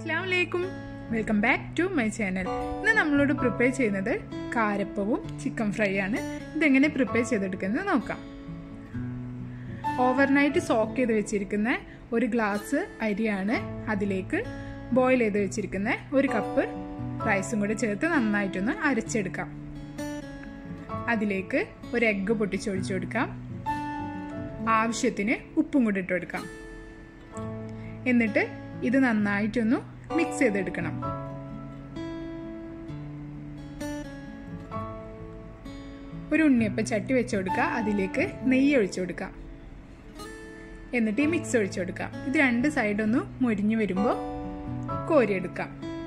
അസ്സാം വലൈക്കും welcome back to my channel ഇന്ന് നമ്മളോട് പ്രിപ്പയർ ചെയ്യുന്നത് കാരപ്പവും ചിക്കൻ ഫ്രൈ ആണ് ഇതെങ്ങനെ പ്രിപ്പയർ ചെയ്തെടുക്കുന്നത് നോക്കാം ഓവർനൈറ്റ് സോക്ക് ചെയ്ത് വെച്ചിരിക്കുന്ന ഒരു ഗ്ലാസ് അരിയാണ് അതിലേക്ക് ബോയിൽ ചെയ്ത് വെച്ചിരിക്കുന്ന ഒരു കപ്പ് റൈസും കൂടെ ചേർത്ത് നന്നായിട്ടൊന്ന് അരച്ചെടുക്കാം അതിലേക്ക് ഒരു എഗ്ഗ് പൊട്ടിച്ചൊഴിച്ചു കൊടുക്കാം ആവശ്യത്തിന് ഉപ്പും കൂടി ഇട്ട് കൊടുക്കാം എന്നിട്ട് ഇത് നന്നായിട്ടൊന്ന് മിക്സ് ചെയ്തെടുക്കണം ഒരു ഉണ്ണിയപ്പ ചട്ടി വെച്ച് കൊടുക്കുക അതിലേക്ക് നെയ്യ് ഒഴിച്ചു കൊടുക്കാം എന്നിട്ട് ഈ മിക്സ് ഒഴിച്ചു കൊടുക്കാം ഇത് രണ്ട് സൈഡൊന്ന് മൊരിഞ്ഞു വരുമ്പോൾ കോരിയെടുക്കാം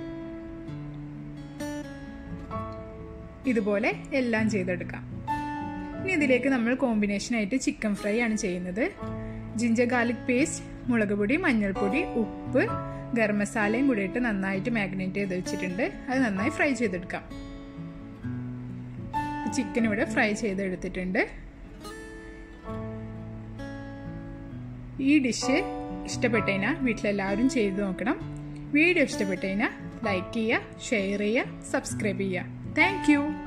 ഇതുപോലെ എല്ലാം ചെയ്തെടുക്കാം ഇനി ഇതിലേക്ക് നമ്മൾ കോമ്പിനേഷനായിട്ട് ചിക്കൻ ഫ്രൈ ആണ് ചെയ്യുന്നത് ജിഞ്ചർ ഗാർലിക് പേസ്റ്റ് മുളക് പൊടി മഞ്ഞൾപ്പൊടി ഉപ്പ് ഗരം മസാലയും കൂടി ഇട്ട് നന്നായിട്ട് മാഗ്നേറ്റ് ചെയ്ത് വെച്ചിട്ടുണ്ട് അത് നന്നായി ഫ്രൈ ചെയ്തെടുക്കാം ചിക്കൻ ഇവിടെ ഫ്രൈ ചെയ്തെടുത്തിട്ടുണ്ട് ഈ ഡിഷ് ഇഷ്ടപ്പെട്ടതിനാൽ വീട്ടിലെല്ലാവരും ചെയ്തു നോക്കണം വീഡിയോ ഇഷ്ടപ്പെട്ടതിനാൽ ലൈക്ക് ചെയ്യുക ഷെയർ ചെയ്യുക സബ്സ്ക്രൈബ് ചെയ്യുക താങ്ക്